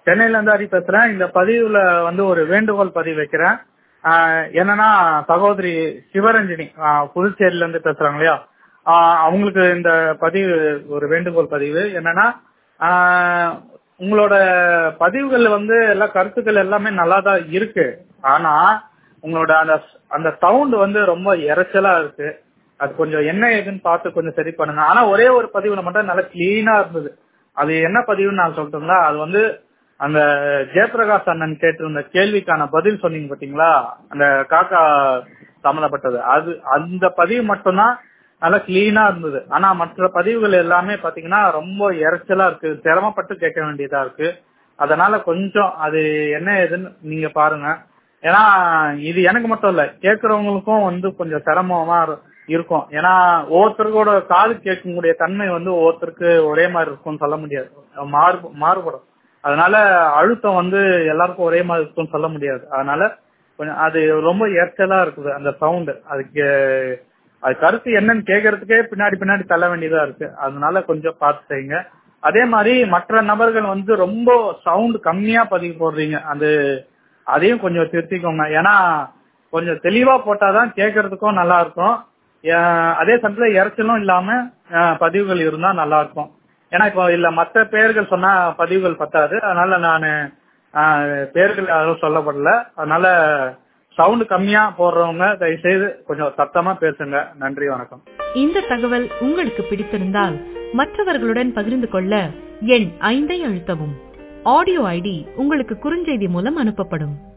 சென்னையில இருந்து ஹரி பேசுறேன் இந்த பதிவுல வந்து ஒரு வேண்டுகோள் பதிவு வைக்கிறேன் ஆஹ் என்னன்னா சகோதரி சிவரஞ்சனி ஆஹ் புதுச்சேரியில இருந்து பேசுறாங்க இல்லையா ஆஹ் அவங்களுக்கு இந்த பதிவு ஒரு வேண்டுகோள் பதிவு என்னன்னா ஆஹ் உங்களோட பதிவுகள் வந்து எல்லா கருத்துக்கள் எல்லாமே நல்லா தான் இருக்கு ஆனா உங்களோட அந்த அந்த சவுண்ட் வந்து ரொம்ப இரைச்சலா இருக்கு அது கொஞ்சம் என்ன ஏதுன்னு பார்த்து கொஞ்சம் சரி பண்ணுங்க ஆனா ஒரே ஒரு பதிவுல மட்டும் நல்லா கிளீனா இருந்தது அது என்ன பதிவுன்னு நான் சொல்லட்டுங்களா அது வந்து அந்த ஜெயபிரகாஷ் அண்ணன் கேட்டிருந்த கேள்விக்கான பதில் சொன்னீங்க பாத்தீங்களா அந்த காக்கா சம்மந்தப்பட்டது அது அந்த பதிவு மட்டும்தான் நல்லா கிளீனா இருந்தது ஆனா மற்ற பதிவுகள் எல்லாமே பாத்தீங்கன்னா ரொம்ப இறைச்சலா இருக்கு சிரமப்பட்டு கேட்க வேண்டியதா இருக்கு அதனால கொஞ்சம் அது என்ன ஏதுன்னு நீங்க பாருங்க ஏன்னா இது எனக்கு மட்டும் இல்ல கேட்கறவங்களுக்கும் வந்து கொஞ்சம் சிரமமா இரு- இருக்கும் ஏன்னா ஒவ்வொருத்தருக்கோட காது கேட்கக்கூடிய தன்மை வந்து ஒவ்வொருத்தருக்கு ஒரே மாதிரி இருக்கும்னு சொல்ல முடியாது மாறு மாறுபடும் அதனால அழுத்தம் வந்து எல்லாருக்கும் ஒரே மாதிரி இருக்கும்னு சொல்ல முடியாது அதனால கொஞ்சம் அது ரொம்ப எரிச்சலா இருக்குது அந்த சவுண்ட் அதுக்கு அது கருத்து என்னன்னு கேட்கறதுக்கே பின்னாடி பின்னாடி தள்ள வேண்டியதா இருக்கு அதனால கொஞ்சம் பார்த்து செய்யுங்க அதே மாதிரி மற்ற நபர்கள் வந்து ரொம்ப சவுண்ட் கம்மியா பதிவு போடுறீங்க அது அதையும் கொஞ்சம் திருத்திக்கோங்க ஏன்னா கொஞ்சம் தெளிவா போட்டாதான் கேட்கறதுக்கும் நல்லா இருக்கும் அஹ் அதே சமயத்துல இறைச்சலும் இல்லாம அஹ் பதிவுகள் இருந்தா நல்லா இருக்கும் ஏன்னா இப்போ இல்ல மற்ற பெயர்கள் சொன்னா பதிவுகள் பத்தாது அதனால நான் பேர்கள் யாரும் சொல்லப்படல அதனால சவுண்ட் கம்மியா போடுறவங்க தயவு செய்து கொஞ்சம் சத்தமா பேசுங்க நன்றி வணக்கம் இந்த தகவல் உங்களுக்கு பிடித்திருந்தால் மற்றவர்களுடன் பகிர்ந்து கொள்ள எண் ஐந்தை அழுத்தவும் ஆடியோ ஐடி உங்களுக்கு குறுஞ்செய்தி மூலம் அனுப்பப்படும்